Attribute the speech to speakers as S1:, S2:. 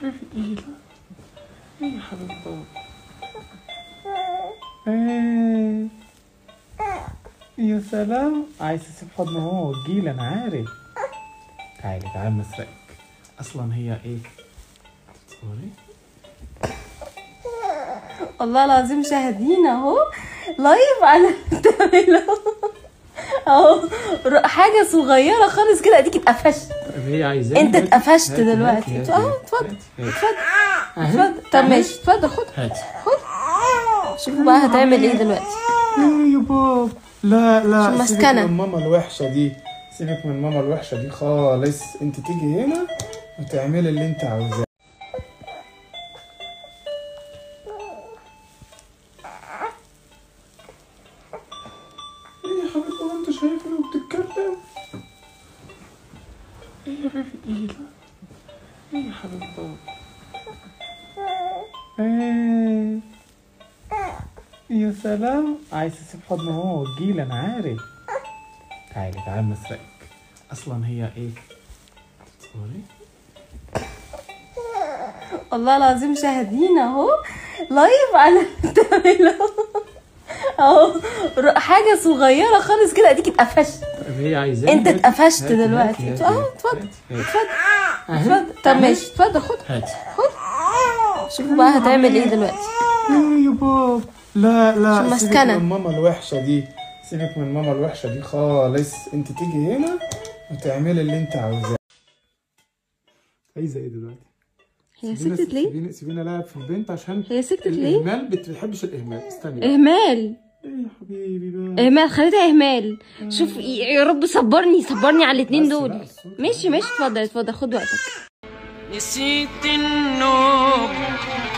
S1: ايه ايه يا حبيب بابا ايه يا سلام عايز تسيب حضن ماما وتجيلي انا عارف تعالي تعالي مسرقك اصلا هي ايه سوري
S2: والله العظيم شاهدين اهو لايف على بتعمله اهو ر- حاجه صغيره خالص كده اديك اتقفشت
S1: طب هي عايزاه
S2: انت
S1: هاتي-
S2: اتقفشت
S1: هاتي-
S2: دلوقتي.
S1: هاتي-
S2: اهو،
S1: هاتي-
S2: اتفضل،
S1: هاتي-
S2: اتفضل
S1: أهي.
S2: اتفضل طب
S1: أهي.
S2: ماشي اتفضل خد
S1: هاتي
S2: شوفوا بقى هتعمل ايه دلوقتي
S1: ايه يا باب لا
S2: عشان
S1: لا سيبك
S2: مسكنة.
S1: من ماما الوحشة دي سيبك من ماما الوحشة دي خالص انت تيجي هنا وتعملي اللي انت عاوزاه ايه يا حبيبي هو انت شايفني وبتتكلم ايه يا بيبي ايه لا ايه يا حبيبي بابا ايه يا سلام عايز تسيب حضن ماما وتجيلي انا عارف تعالي تعالي مسرقك اصلا هي ايه سوري
S2: والله العظيم شاهدين اهو لايف على بتعمله اهو ر- حاجه صغيره خالص كده اديك اتقفشت
S1: طب هي عايزاه
S2: انت
S1: هاتي-
S2: اتقفشت
S1: هاتي-
S2: دلوقتي.
S1: هاتي-
S2: اهو،
S1: هاتي-
S2: اتفضل.
S1: هاتي- أهي.
S2: اتفضل طب
S1: أهي.
S2: ماشي اتفضل خد
S1: هاتي
S2: شوفوا بقى هتعمل ايه دلوقتي
S1: ايه يا باب لا لا
S2: عشان
S1: سيبك
S2: مسكنة.
S1: من ماما الوحشة دي سيبك من ماما الوحشة دي خالص انت تيجي هنا وتعملي اللي انت عاوزاه عايزة ايه دلوقتي؟
S2: هي
S1: سيبينا-
S2: سكتت ليه
S1: سيبينا سيبينا لعب في البنت عشان
S2: هي سكتت ليه
S1: الاهمال بت- بتحبش الاهمال استني
S2: اهمال
S1: ايه يا حبيبي بقى
S2: اهمال خليتها اهمال شوف يا يا رب صبرني صبرني على الاتنين
S1: بس
S2: دول
S1: بقى الصوت
S2: ماشي ماشي اتفضل اتفضل خد وقتك
S3: نسيت النوم